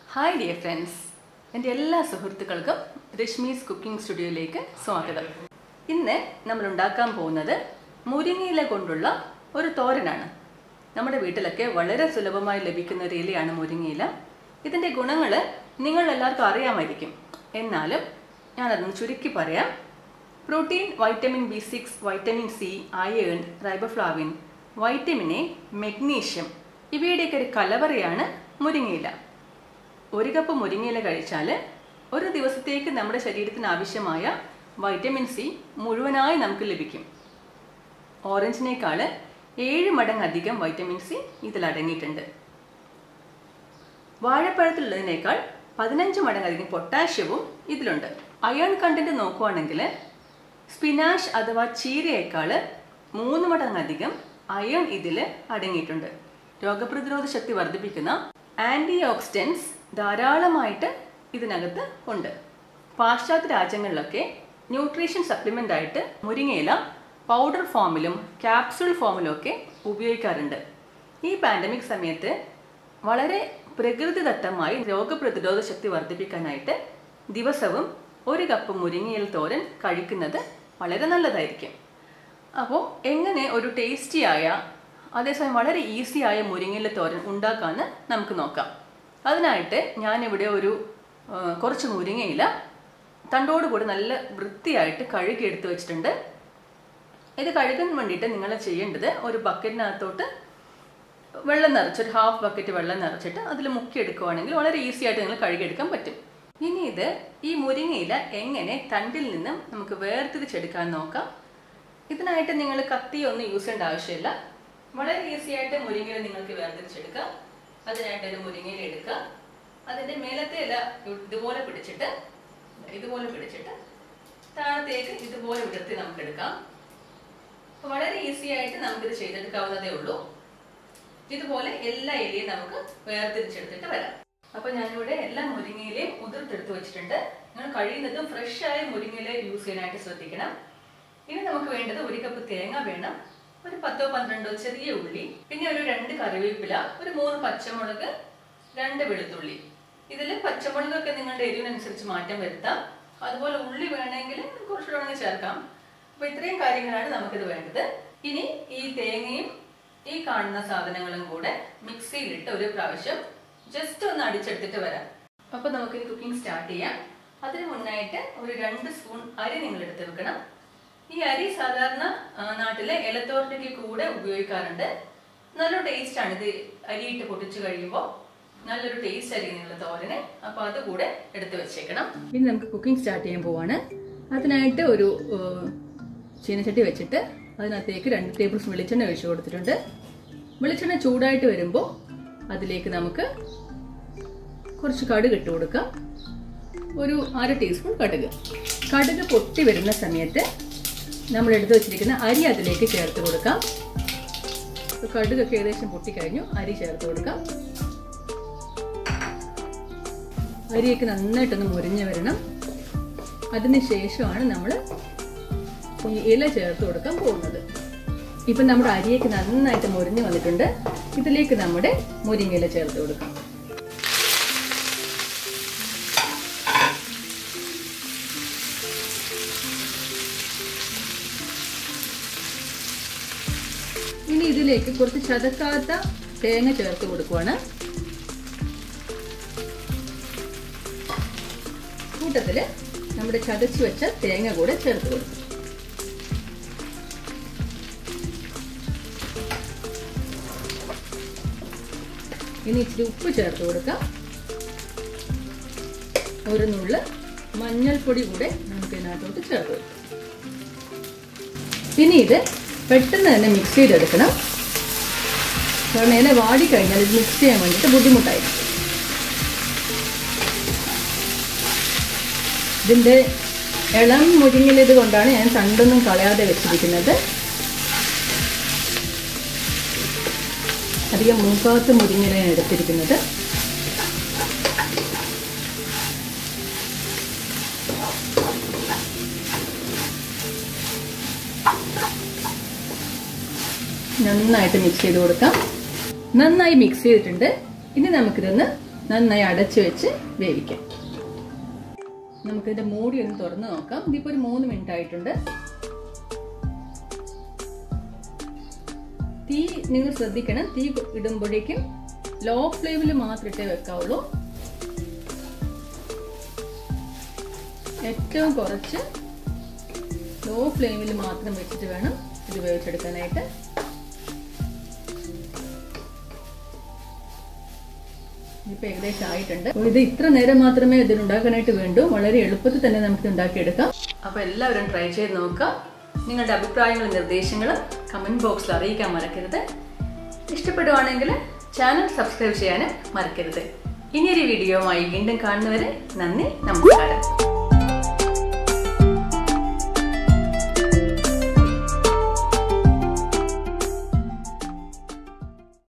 hi dear friends എൻ്റെ എല്ലാ സുഹൃത്തുക്കൾക്കും രശ്മീസ് കുക്കിംഗ് സ്റ്റുഡിയോയിലേക്ക് സ്വാഗതം ഇന്ന് നമ്മൾ ഉണ്ടാക്കാൻ പോകുന്നത് മുരിങ്ങയില കൊണ്ടുള്ള ഒരു തോരനാണ് നമ്മുടെ വീട്ടിലൊക്കെ വളരെ സുലഭമായി ലഭിക്കുന്ന ഒരു ഇലയാണ് മുരിങ്ങയില ഇതിൻ്റെ ഗുണങ്ങൾ നിങ്ങൾ എല്ലാവർക്കും അറിയാമായിരിക്കും എന്നാലും ഞാനതൊന്ന് ചുരുക്കി പറയാം protein vitamin B six vitamin C iron riboflavin vitamin A magnesium ഇവയുടെയൊക്കെ ഒരു കലവറയാണ് മുരിങ്ങയില ഒരു കപ്പ് മുരിങ്ങയില കഴിച്ചാൽ ഒരു ദിവസത്തേക്ക് നമ്മുടെ ശരീരത്തിന് ആവശ്യമായ വൈറ്റമിൻ സി മുഴുവനായി നമുക്ക് ലഭിക്കും ഓറഞ്ചിനേക്കാൾ ഏഴ് മടങ്ങ് അധികം വൈറ്റമിൻ സി ഇതിൽ അടങ്ങിയിട്ടുണ്ട് വാഴപ്പഴത്തിലുള്ളതിനേക്കാൾ പതിനഞ്ച് മടങ്ങ് അധികം പൊട്ടാഷ്യവും ഇതിലുണ്ട് അയൺ കണ്ടന്റ് നോക്കുവാണെങ്കിൽ സ്പിനാഷ് അഥവാ ചീരയേക്കാൾ മൂന്ന് മടങ്ങ് അധികം അയൺ ഇതിൽ അടങ്ങിയിട്ടുണ്ട് രോഗപ്രതിരോധ ശക്തി വർദ്ധിപ്പിക്കുന്ന ആൻറ്റി ഓക്സിഡൻസ് ധാരാളമായിട്ട് ഇതിനകത്ത് ഉണ്ട് പാശ്ചാത്യ രാജ്യങ്ങളിലൊക്കെ ന്യൂട്രീഷൻ സപ്ലിമെൻ്റ് ആയിട്ട് മുരിങ്ങയില പൗഡർ ഫോമിലും ക്യാപ്സൂൾ ഫോമിലും ഒക്കെ ഉപയോഗിക്കാറുണ്ട് ഈ പാൻഡമിക് സമയത്ത് വളരെ പ്രകൃതിദത്തമായി രോഗപ്രതിരോധ ശക്തി വർദ്ധിപ്പിക്കാനായിട്ട് ദിവസവും ഒരു കപ്പ് മുരിങ്ങയില തോരൻ കഴിക്കുന്നത് വളരെ നല്ലതായിരിക്കും അപ്പോൾ എങ്ങനെ ഒരു ടേസ്റ്റിയായ അതേസമയം വളരെ ഈസിയായ മുരിങ്ങയില തോരൻ ഉണ്ടാക്കാമെന്ന് നമുക്ക് നോക്കാം അതിനായിട്ട് ഞാനിവിടെ ഒരു ആ, കുറച്ച് മുരിങ്ങയില തണ്ടോടുകൂടി നല്ല വൃത്തിയായിട്ട് കഴുകി എടുത്ത് വെച്ചിട്ടുണ്ട് ഇത് കഴുകാൻ വേണ്ടിയിട്ട് നിങ്ങൾ ചെയ്യേണ്ടത് ഒരു ബക്കറ്റിനകത്തോട്ട് വെള്ളം നിറച്ച് ഒരു ഹാഫ് ബക്കറ്റ് വെള്ളം നിറച്ചിട്ട് അതിൽ മുക്കിയെടുക്കുവാണെങ്കിൽ വളരെ ഈസി ആയിട്ട് നിങ്ങൾ കഴുകിയെടുക്കാൻ പറ്റും ഇനി ഇത് ഈ മുരിങ്ങയില എങ്ങനെ തണ്ടിൽ നിന്നും നമുക്ക് വേർതിരിച്ചെടുക്കാൻ നോക്കാം ഇതിനായിട്ട് നിങ്ങൾ കത്തി ഒന്നും യൂസ് ചെയ്യേണ്ട ആവശ്യമില്ല വളരെ ഈസി ആയിട്ട് മുരിങ്ങയില നിങ്ങൾക്ക് വേർതിരിച്ചെടുക്കാം അതിനായിട്ട് ഒരു മുരിങ്ങയില എടുക്കുക അതിന്റെ മേലത്തെ ഇല ഇതുപോലെ പിടിച്ചിട്ട് ഇതുപോലെ പിടിച്ചിട്ട് താഴത്തേക്ക് ഇതുപോലെ വിടർത്തി നമുക്ക് എടുക്കാം അപ്പൊ വളരെ ഈസി ആയിട്ട് നമുക്കിത് ചെയ്തെടുക്കാവുന്നതേ ഉള്ളൂ ഇതുപോലെ എല്ലാ ഇലയും നമുക്ക് വേർതിരിച്ചെടുത്തിട്ട് വരാം അപ്പൊ ഞാനിവിടെ എല്ലാ മുരിങ്ങയിലയും ഉതിർത്തെടുത്ത് വെച്ചിട്ടുണ്ട് നിങ്ങൾ കഴിയുന്നതും ഫ്രഷ് ആയ മുരിങ്ങയില യൂസ് ചെയ്യാനായിട്ട് ശ്രദ്ധിക്കണം ഇനി നമുക്ക് വേണ്ടത് ഒരു കപ്പ് തേങ്ങ വേണം ഒരു പത്തോ പന്ത്രണ്ടോ ചെറിയ ഉള്ളി പിന്നെ ഒരു രണ്ട് കറിവേപ്പില ഒരു മൂന്ന് പച്ചമുളക് രണ്ട് വെളുത്തുള്ളി ഇതിൽ പച്ചമുളകൊക്കെ നിങ്ങളുടെ എരിവിനനുസരിച്ച് മാറ്റം വരുത്താം അതുപോലെ ഉള്ളി വേണമെങ്കിൽ കുറച്ചുകൂടെ വേണമെങ്കിൽ ചേർക്കാം അപ്പൊ ഇത്രയും കാര്യങ്ങളാണ് നമുക്കിത് വേണ്ടത് ഇനി ഈ തേങ്ങയും ഈ കാണുന്ന സാധനങ്ങളും കൂടെ മിക്സിയിലിട്ട് ഒരു പ്രാവശ്യം ജസ്റ്റ് ഒന്ന് അടിച്ചെടുത്തിട്ട് വരാം അപ്പൊ നമുക്കിനി കുക്കിംഗ് സ്റ്റാർട്ട് ചെയ്യാം അതിന് മുന്നായിട്ട് ഒരു രണ്ട് സ്പൂൺ അരി നിങ്ങൾ എടുത്ത് വെക്കണം ഈ അരി സാധാരണ ആ, നാട്ടിലെ ഇലത്തോരട്ടിക്ക് കൂടെ ഉപയോഗിക്കാറുണ്ട് നല്ലൊരു ടേസ്റ്റ് ആണ് ഇത് അരിയിട്ട് പൊട്ടിച്ചു കഴിയുമ്പോൾ നല്ലൊരു ടേസ്റ്റ് ആയിരിക്കും നിങ്ങളുടെ തോരന് അപ്പൊ അത് കൂടെ എടുത്ത് വെച്ചേക്കണം ഇനി നമുക്ക് കുക്കിംഗ് സ്റ്റാർട്ട് ചെയ്യാൻ പോവാണ് അതിനായിട്ട് ഒരു ഏഹ്, ചീനച്ചട്ടി വെച്ചിട്ട് അതിനകത്തേക്ക് രണ്ട് ടേബിൾ സ്പൂൺ വെളിച്ചെണ്ണ ഒഴിച്ചു കൊടുത്തിട്ടുണ്ട് വെളിച്ചെണ്ണ ചൂടായിട്ട് വരുമ്പോൾ അതിലേക്ക് നമുക്ക് കുറച്ച് കടുക് ഇട്ട് കൊടുക്കാം ഒരു അര ടീസ്പൂൺ കടുക് കടുക് പൊട്ടി വരുന്ന സമയത്ത് നമ്മൾ എടുത്തു വെച്ചിരിക്കുന്ന അരി അതിലേക്ക് ചേർത്ത് കൊടുക്കാം ഇപ്പൊ കടുകൊക്കെ ഏകദേശം പൊട്ടിക്കഴിഞ്ഞു അരി ചേർത്ത് കൊടുക്കാം അരിയൊക്കെ നന്നായിട്ടൊന്ന് മുരിഞ്ഞു വരണം അതിന് ശേഷമാണ് നമ്മൾ ഈ ഇല ചേർത്ത് കൊടുക്കാൻ പോകുന്നത് ഇപ്പം നമ്മുടെ അരിയൊക്കെ നന്നായിട്ട് മുരിഞ്ഞു വന്നിട്ടുണ്ട് ഇതിലേക്ക് നമ്മുടെ മുരിങ്ങയില ചേർത്ത് കൊടുക്കാം ഇനി ഇതിലേക്ക് കുറച്ച് ചതക്കാത്ത തേങ്ങ ചേർത്ത് കൊടുക്കുവാണ് കൂട്ടത്തില് നമ്മുടെ ചതച്ചു വെച്ച തേങ്ങ കൂടെ ചേർത്ത് കൊടുക്കും ഇനി ഇച്ചിരി ഉപ്പ് ചേർത്ത് കൊടുക്കാം ഒരു നുള്ള് മഞ്ഞൾപ്പൊടി കൂടെ നമുക്ക് ഇതിനകത്തോട്ട് ചേർത്ത് കൊടുക്കാം ഇനി ഇത് പെട്ടെന്ന് തന്നെ മിക്സ് ചെയ്തെടുക്കണം കാരണം ഇല വാടിക്കഴിഞ്ഞാൽ ഇത് മിക്സ് ചെയ്യാൻ വേണ്ടിയിട്ട് ബുദ്ധിമുട്ടായിരിക്കും ഇതിൻ്റെ ഇളം മുരിങ്ങിലിത് കൊണ്ടാണ് ഞാൻ തണ്ടൊന്നും കളയാതെ വെച്ചിരിക്കുന്നത് അധികം മൂക്കാത്ത മുരിങ്ങയിലാണ് എടുത്തിരിക്കുന്നത് നന്നായിട്ട് മിക്സ് ചെയ്ത് കൊടുക്കാം നന്നായി മിക്സ് ചെയ്തിട്ടുണ്ട് ഇനി നമുക്കിതൊന്ന് നന്നായി അടച്ചു വെച്ച് വേവിക്കാം നമുക്കിതിന്റെ മൂടി ഒന്ന് തുറന്ന് നോക്കാം ഇതിപ്പോ ഒരു മൂന്ന് മിനിറ്റ് ആയിട്ടുണ്ട് തീ നിങ്ങൾ ശ്രദ്ധിക്കണം തീ ഇടുമ്പോഴേക്കും ലോ ഫ്ലെയിമിൽ മാത്രം ഇട്ടേ വെക്കാവുള്ളൂ ഏറ്റവും കുറച്ച് ലോ ഫ്ലെയിമിൽ മാത്രം വെച്ചിട്ട് വേണം ഇത് വേവിച്ചെടുക്കാനായിട്ട് ഇപ്പൊ ഏകദേശം ആയിട്ടുണ്ട് അപ്പോൾ ഇത് ഇത്ര നേരം മാത്രമേ ഇതിന് ഉണ്ടാക്കാനായിട്ട് വേണ്ടൂ വളരെ എളുപ്പത്തിൽ തന്നെ നമുക്ക് ഉണ്ടാക്കിയെടുക്കാം അപ്പോൾ എല്ലാവരും ട്രൈ ചെയ്ത് നോക്കുക നിങ്ങളുടെ അഭിപ്രായങ്ങളും നിർദ്ദേശങ്ങളും കമൻറ്റ് ബോക്സിൽ അറിയിക്കാൻ മറക്കരുത് ഇഷ്ടപ്പെടുവാണെങ്കിൽ ചാനൽ സബ്സ്ക്രൈബ് ചെയ്യാനും മറക്കരുത് ഇനിയൊരു വീഡിയോയുമായി വീണ്ടും കാണുന്നവരെ നന്ദി നമസ്കാരം